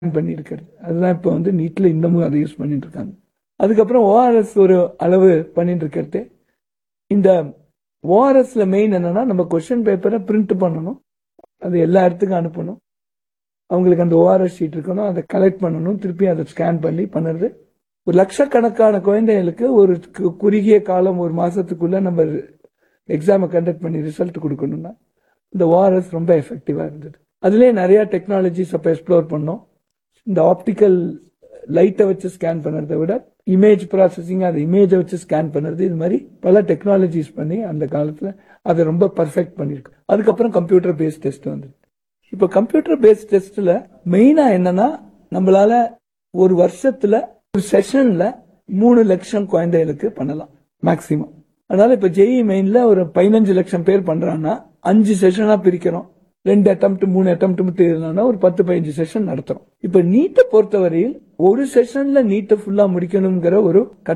பண்ணியிருக்கிறது அதுதான் இப்போ வந்து நீட்ல இன்னமும் அதை யூஸ் பண்ணிட்டு இருக்காங்க அதுக்கப்புறம் ஓஆர்எஸ் ஒரு அளவு பண்ணிட்டு இருக்கிறது இந்த ஓஆர்எஸ்ல மெயின் என்னன்னா நம்ம கொஸ்டின் பேப்பரை பிரிண்ட் பண்ணணும் அது எல்லா இடத்துக்கும் அனுப்பணும் அவங்களுக்கு அந்த ஓஆர்எஸ் ஷீட் இருக்கணும் அதை கலெக்ட் பண்ணணும் திருப்பி அதை ஸ்கேன் பண்ணி பண்ணுறது ஒரு லட்சக்கணக்கான குழந்தைகளுக்கு ஒரு கு- குறுகிய காலம் ஒரு மாசத்துக்குள்ள நம்ம எக்ஸாமை கண்டக்ட் பண்ணி ரிசல்ட் கொடுக்கணும்னா இந்த ஓஆர்எஸ் ரொம்ப எஃபெக்டிவா இருந்தது அதுலேயே நிறைய டெக்னாலஜிஸ் அப்போ எக்ஸ்ப்ளோர் பண்ணோம் இந்த ஆப்டிக்கல் லைட்டை வச்சு ஸ்கேன் பண்ணுறதை விட இமேஜ் ப்ராசஸிங் அந்த இமேஜை வச்சு ஸ்கேன் பண்ணுறது இது மாதிரி பல டெக்னாலஜிஸ் பண்ணி அந்த காலத்தில் அதை ரொம்ப பர்ஃபெக்ட் பண்ணியிருக்கு அதுக்கப்புறம் கம்ப்யூட்டர் பேஸ்ட் டெஸ்ட் வந்தது இப்போ கம்ப்யூட்டர் பேஸ்ட் டெஸ்ட்ல மெயினா என்னன்னா நம்மளால ஒரு வருஷத்துல ஒரு செஷன்ல மூணு லட்சம் குழந்தைகளுக்கு பண்ணலாம் மேக்சிமம் அதனால இப்ப ஜெய் மெயின்ல ஒரு பதினஞ்சு லட்சம் பேர் பண்றாங்கன்னா அஞ்சு செஷனா பிரிக்கிறோம் ரெண்டு அட்டம்ப்ட் மூணு அட்டம்ப்ட் இருந்தா ஒரு பத்து பதினஞ்சு செஷன் நடத்துறோம் இப்ப நீட்டை பொறுத்தவரையில் ஒரு செஷன்ல நீட்டை ஃபுல்லா முடிக்கணுங்கிற ஒரு